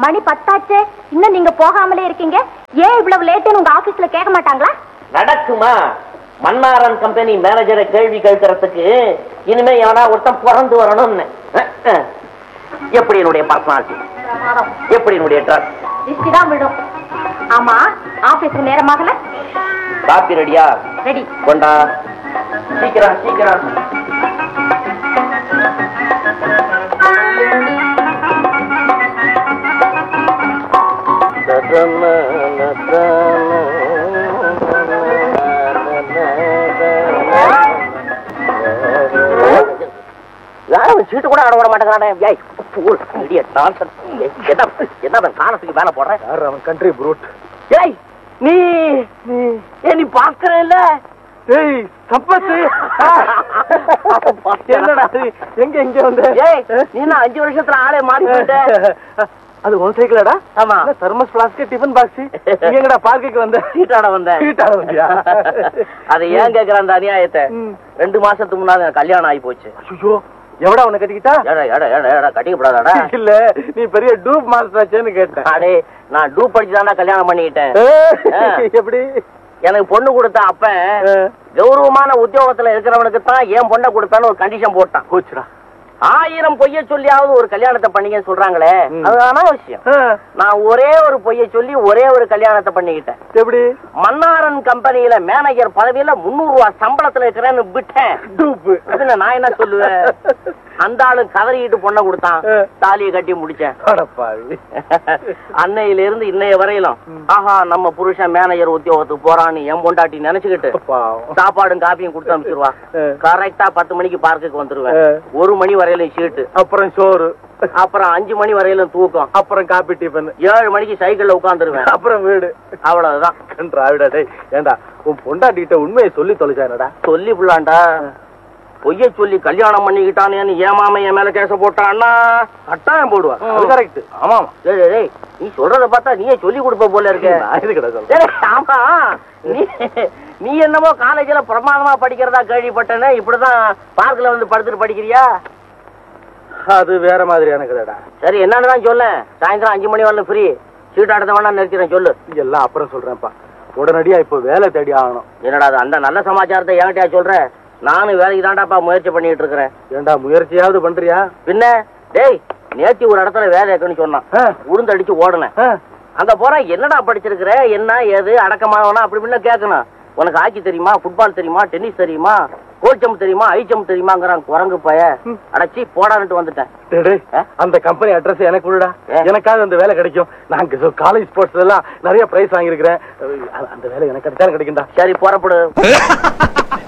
மணி பத்தாச்சு இன்னும் நீங்க போகாமலே இருக்கீங்க ஏன் இவ்வளவு லேட்டுன்னு உங்க ஆபீஸ்ல கேட்க மாட்டாங்களா நடக்குமா மன்னாரன் கம்பெனி மேனேஜரை கேள்வி கேட்கறதுக்கு இனிமே எவனா ஒருத்தன் பிறந்து வரணும்னு அஹ், அஹ். எப்படி என்னுடைய பர்சனாலிட்டி எப்படி என்னுடைய ட்ரஸ் திருஷ்டி தான் விடும் ஆமா ஆபீஸ்க்கு நேரமாகல காப்பி ரெடியா ரெடி கொண்டா சீக்கிரம் சீக்கிரம் யாரும் சீட்டு கூட ஆட விட மாட்டேங்கிறானே ஏய், fool, idiot, nonsense. ஏய், என்ன என்ன அவன் காலத்துக்கு மேல போடுறேன் யார் அவன் கண்ட்ரி ப்ரூட் ஏய் நீ ஏ நீ பாக்குற இல்ல ஏய் சம்பத்து என்னடா இது? எங்க எங்க வந்த ஏய் நீ என்ன அஞ்சு வருஷத்துல ஆளே மாறி போயிட்ட அது உன் சைக்கிளடா ஆமா தர்மஸ் பிளாஸ்க் டிஃபன் பாக்ஸ் நீ எங்கடா பார்க்குக்கு வந்த சீட்டாட வந்தேன் சீட்டாட வந்தியா? அதை ஏன் கேக்குற அந்த அநியாயத்தை ம். ரெண்டு மாசத்துக்கு முன்னாடி எனக்கு கல்யாணம் ஆகி போச்சு ஐயோ எவடா உன்னை கட்டிக்கிட்டா ஏடா ஏடா ஏடா ஏடா கட்டிக்கப்படாதாடா இல்ல நீ பெரிய டூப் மாஸ்டர் ஆச்சேன்னு கேட்டேன் அடே நான் டூப் படிச்சுதான்டா கல்யாணம் பண்ணிக்கிட்டேன் ஏய், எப்படி எனக்கு பொண்ணு கொடுத்த அப்ப ஆ. கௌரவமான உத்தியோகத்துல இருக்கிறவனுக்கு தான் ஏன் பொண்ணை கொடுத்தான்னு ஒரு கண்டிஷன் போட்டான் போச்சுடா ஆயிரம் பொய்ய சொல்லியாவது ஒரு கல்யாணத்தை பண்ணீங்கன்னு சொல்றாங்களே ம். அது அனாவசியம் ஆ, நான் ஒரே ஒரு பொய்ய சொல்லி ஒரே ஒரு கல்யாணத்தை பண்ணிக்கிட்டேன் எப்படி மன்னாரன் கம்பெனியில மேனேஜர் பதவியில முன்னூறு ரூபாய் சம்பளத்துல இருக்கிறேன்னு விட்டேன் டூப் அதுல நான் என்ன சொல்லுவேன் அந்த ஆளு கதறிக்கிட்டு பொண்ணை கொடுத்தான் ஆ. தாலியை கட்டி முடிச்சேன் அடப்பாவி அன்னையில இருந்து இன்னைய வரையிலும் ம். ஆஹா நம்ம புருஷன் மேனேஜர் உத்தியோகத்துக்கு போறான்னு என் பொண்டாட்டி நினைச்சுக்கிட்டு பாவம் சாப்பாடும் காப்பியும் கொடுத்து அனுப்பிச்சிருவா ஆ. கரெக்டா பத்து மணிக்கு பார்க்குக்கு வந்துருவேன் ஆ. ஒரு மணி வரையிலும் சீட்டு அப்புறம் சோறு அப்புறம் அஞ்சு மணி வரையிலும் தூக்கம் அப்புறம் காபி டிஃபன் ஏழு மணிக்கு சைக்கிள்ல உட்காந்துருவேன் அப்புறம் வீடு அவ்வளவுதான் கன்றாவிடா டேய் ஏண்டா உன் பொண்டாட்டிகிட்ட உண்மையை சொல்லி தொலைச்சானடா சொல்லி புள்ளாண்டா பொய்ய சொல்லி கல்யாணம் பண்ணிக்கிட்டானேன்னு ஏமாம என் மேல கேச போட்டான்னா கட்டாயம் போடுவா அது கரெக்ட் ஆமா ஆமா டேய், டேய், டேய், நீ சொல்றத பார்த்தா நீயே சொல்லி கொடுப்ப போல இருக்க நான் எதுக்குடா சொல்றேன் டேய், ஆமா நீ நீ என்னமோ காலேஜ்ல பிரமாதமா படிக்கிறதா கேள்விப்பட்டேன்னு இப்படிதான் பார்க்ல வந்து படுத்துட்டு படிக்கிறியா அது வேற மாதிரியான கதைடா சரி என்னன்னு தான் சொல்ல சாயந்தரம் அஞ்சு மணி வரல ஃப்ரீ சீட் அடுத்த வேணா நிறுத்திறேன் சொல்லு எல்லாம் அப்புறம் சொல்றேன்ப்பா உடனடியா இப்போ வேலை தேடி ஆகணும் என்னடா அது அந்த நல்ல சமாச்சாரத்தை என்கிட்டயா சொல்ற நானும் வேலைக்கு தாண்டாப்பா முயற்சி பண்ணிட்டு இருக்கிறேன் ஏண்டா முயற்சியாவது பண்றியா பின்ன டேய் நேத்தி ஒரு இடத்துல வேலை இருக்குன்னு சொன்னான் ஆ, உளுந்தடிச்சு ஓடுனேன் ஆ, அங்க போற என்னடா படிச்சிருக்கிற என்ன ஏது அடக்கமானவனா அப்படி இப்படின்னு கேட்கணும் உனக்கு ஹாக்கி தெரியுமா ஃபுட்பால் தெரியுமா டென்னிஸ் தெரியுமா கோல்ச்சம் தெரியுமா ஐச்சம் தெரியுமாங்கிறான் குரங்கு பய ம். அடைச்சி போடான்ட்டு வந்துட்டேன் டேய், டேய், ஆ? அந்த கம்பெனி அட்ரஸ் எனக்கு விடுடா ஏ? எனக்காவது அந்த வேலை கிடைக்கும் நான் காலேஜ் ஸ்போர்ட்ஸ் எல்லாம் நிறைய பிரைஸ் வாங்கியிருக்கிறேன் அந்த வேலை எனக்கு கிடைச்சாலும் கிடைக்கும்டா சரி புறப்படு